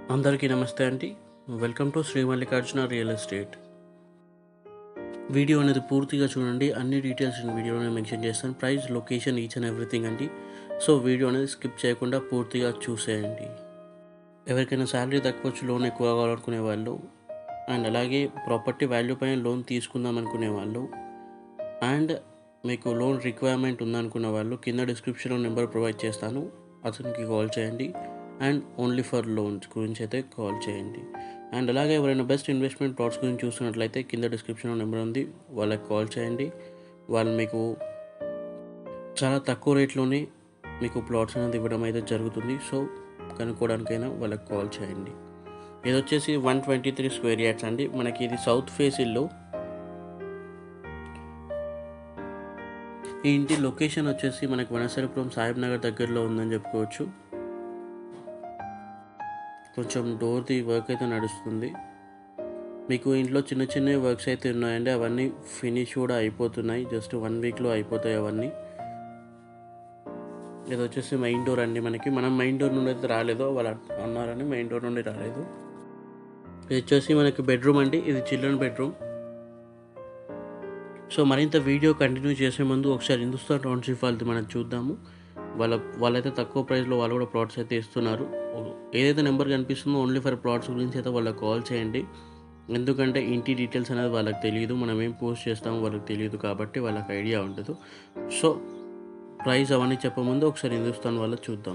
అందరికీ నమస్తే అండి welcome to Sri Mallikarjuna real estate video అనేది పూర్తిగా చూడండి అన్ని డీటెయిల్స్ నేను వీడియోలో మెన్షన్ చేస్తాను price location each and everything అండి సో వీడియో అనేది స్కిప్ చేయకుండా పూర్తిగా చూసేయండి ఎవరికైనా శాలరీ తక్కువ వచ్చి లోన్ ఎక్కువ కావాలనుకునే వాళ్ళు అండ్ అలాగే ప్రాపర్టీ వాల్యూ పైన లోన్ తీసుకుందాం అనుకునే వాళ్ళు అండ్ మీకు లోన్ రిక్వైర్మెంట్ ఉందనుకున్న వాళ్ళు కింద డిస్క్రిప్షన్లో నెంబర్ ప్రొవైడ్ చేస్తాను అతనికి కాల్ చేయండి అండ్ ఓన్లీ ఫర్ లోన్స్ గురించి అయితే కాల్ చేయండి అండ్ అలాగే ఎవరైనా బెస్ట్ ఇన్వెస్ట్మెంట్ ప్లాట్స్ గురించి చూస్తున్నట్లయితే కింద డిస్క్రిప్షన్లో నెంబర్ ఉంది వాళ్ళకి కాల్ చేయండి వాళ్ళు మీకు చాలా తక్కువ రేట్లోనే మీకు ప్లాట్స్ అనేది ఇవ్వడం అయితే జరుగుతుంది సో కనుక్కోవడానికైనా వాళ్ళకి కాల్ చేయండి ఇది వచ్చేసి one twenty three square yards అండి మనకి ఇది సౌత్ ఫేస్ ఇల్లు ఈ ఇంటి లొకేషన్ వచ్చేసి మనకి వనసరిపురం సాహిబ్ నగర్ దగ్గరలో ఉందని చెప్పుకోవచ్చు కొంచెం డోర్ది వర్క్ అయితే నడుస్తుంది మీకు ఇంట్లో చిన్న చిన్న వర్క్స్ అయితే ఉన్నాయండి అవన్నీ ఫినిష్ కూడా అయిపోతున్నాయి జస్ట్ వన్ వీక్లో అయిపోతాయి అవన్నీ ఇది వచ్చేసి మెయిన్ డోర్ అండి మనకి మనం మెయిన్ డోర్ నుండి అయితే రాలేదు వాళ్ళు అన్నారని మెయిన్ డోర్ నుండి రాలేదు ఇది వచ్చేసి మనకి బెడ్రూమ్ అండి ఇది చిల్డ్రన్ బెడ్రూమ్ సో మరింత వీడియో కంటిన్యూ చేసే ముందు ఒకసారి హిందుస్థాన్ టౌన్షిప్ వాళ్ళది మనం చూద్దాము వాళ్ళ వాళ్ళైతే తక్కువ ప్రైస్లో వాళ్ళు కూడా ప్లాట్స్ అయితే ఇస్తున్నారు ఏదైతే నెంబర్ కనిపిస్తుందో ఓన్లీ ఫర్ ప్లాట్స్ గురించి అయితే వాళ్ళకి కాల్ చేయండి ఎందుకంటే ఇంటి డీటెయిల్స్ అనేది వాళ్ళకి తెలియదు మనం ఏం పోస్ట్ చేస్తామో వాళ్ళకి తెలియదు కాబట్టి వాళ్ళకి ఐడియా ఉండదు సో ప్రైస్ అవన్నీ చెప్పముందు ఒకసారి హిందుస్థాన్ వాళ్ళ చూద్దాం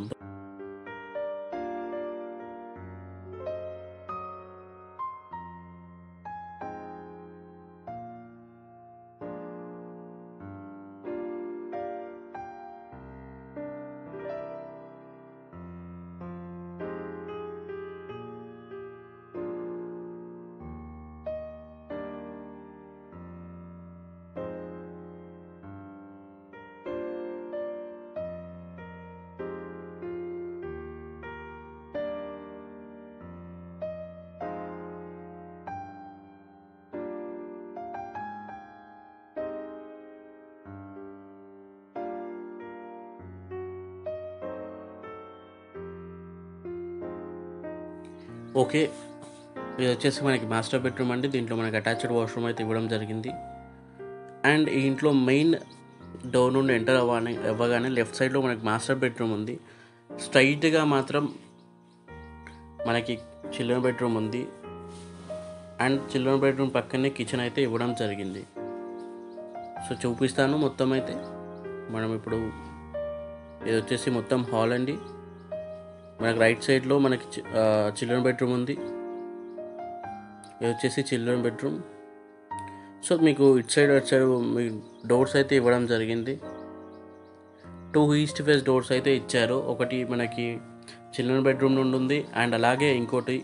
ఓకే ఇది వచ్చేసి మనకి మాస్టర్ బెడ్రూమ్ అండి దీంట్లో మనకి అటాచ్డ్ వాష్రూమ్ అయితే ఇవ్వడం జరిగింది అండ్ ఈ ఇంట్లో మెయిన్ డోర్ నుండి ఎంటర్ అవ్వగానే అవ్వగానే లెఫ్ట్ సైడ్లో మనకి మాస్టర్ బెడ్రూమ్ ఉంది స్ట్రైట్గా మాత్రం మనకి చిల్డ్రన్ బెడ్రూమ్ ఉంది అండ్ చిల్డ్రన్ బెడ్రూమ్ పక్కనే కిచెన్ అయితే ఇవ్వడం జరిగింది సో చూపిస్తాను మొత్తం అయితే మనం ఇప్పుడు ఇది వచ్చేసి మొత్తం హాల్ అండి మనకి రైట్ సైడ్లో మనకి చిల్డ్రన్ బెడ్రూమ్ ఉంది ఇది వచ్చేసి చిల్డ్రన్ బెడ్రూమ్ సో మీకు ఇటు సైడ్ అటు సైడ్ మీ డోర్స్ అయితే ఇవ్వడం జరిగింది టూ ఈస్ట్ ఫేస్ డోర్స్ అయితే ఇచ్చారు ఒకటి మనకి చిల్డ్రన్ బెడ్రూమ్ నుండి ఉంది అండ్ అలాగే ఇంకోటి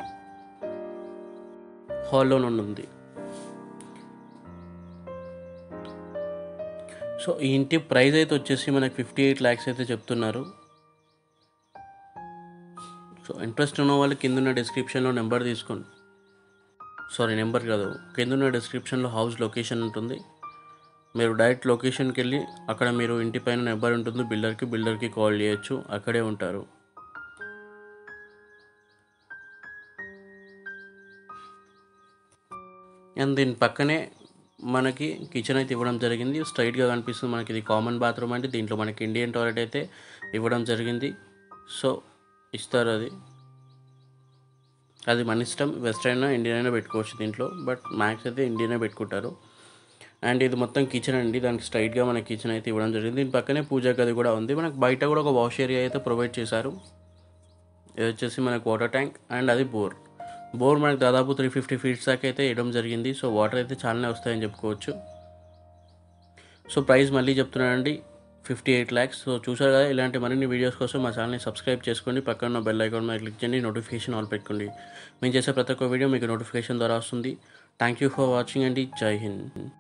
హాల్లో నుండి ఉంది సో ఈ ఇంటి ప్రైస్ అయితే వచ్చేసి మనకి ఫిఫ్టీ ఎయిట్ ల్యాక్స్ అయితే చెప్తున్నారు సో ఇంట్రెస్ట్ ఉన్న వాళ్ళు కింద ఉన్న డిస్క్రిప్షన్లో నెంబర్ తీసుకోండి సారీ నెంబర్ కాదు కింద ఉన్న డిస్క్రిప్షన్లో హౌస్ లొకేషన్ ఉంటుంది మీరు డైరెక్ట్ లొకేషన్కి వెళ్ళి అక్కడ మీరు ఇంటి పైన నెంబర్ ఉంటుంది బిల్డర్కి బిల్డర్కి కాల్ చేయొచ్చు అక్కడే ఉంటారు అండ్ దీని పక్కనే మనకి కిచెన్ అయితే ఇవ్వడం జరిగింది స్ట్రైట్గా కనిపిస్తుంది మనకి ఇది కామన్ బాత్రూమ్ అంటే దీంట్లో మనకి ఇండియన్ టాయిలెట్ అయితే ఇవ్వడం జరిగింది సో ఇస్తారు అది అది మన ఇష్టం వెస్ట్రన్ అయినా ఇండియన్ అయినా పెట్టుకోవచ్చు దీంట్లో బట్ మ్యాక్స్ అయితే ఇండియనే పెట్టుకుంటారు అండ్ ఇది మొత్తం కిచెన్ అండి దానికి స్ట్రైట్గా మనకి కిచెన్ అయితే ఇవ్వడం జరిగింది దీని పక్కనే పూజా గది కూడా ఉంది మనకు బయట కూడా ఒక వాష్ ఏరియా అయితే ప్రొవైడ్ చేశారు ఇది వచ్చేసి మనకు వాటర్ ట్యాంక్ అండ్ అది బోర్ బోర్ మనకు దాదాపు త్రీ ఫిఫ్టీ ఫీట్స్ దాకా అయితే వేయడం జరిగింది సో వాటర్ అయితే చాలానే వస్తాయని చెప్పుకోవచ్చు సో ప్రైస్ మళ్ళీ చెప్తున్నానండి ఫిఫ్టీ ఎయిట్ ల్యాక్స్ సో చూసారు కదా ఇలాంటి మరిన్ని వీడియోస్ కోసం మా ఛానల్ని సబ్స్క్రైబ్ చేసుకోండి పక్కన ఉన్న బెల్ ఐకాన్ మీద క్లిక్ చేయండి నోటిఫికేషన్ ఆల్ పెట్టుకోండి మేము చేసే ప్రతి ఒక్క వీడియో మీకు నోటిఫికేషన్ ద్వారా వస్తుంది థ్యాంక్ యూ ఫర్ వాచింగ్ అండి జై హింద్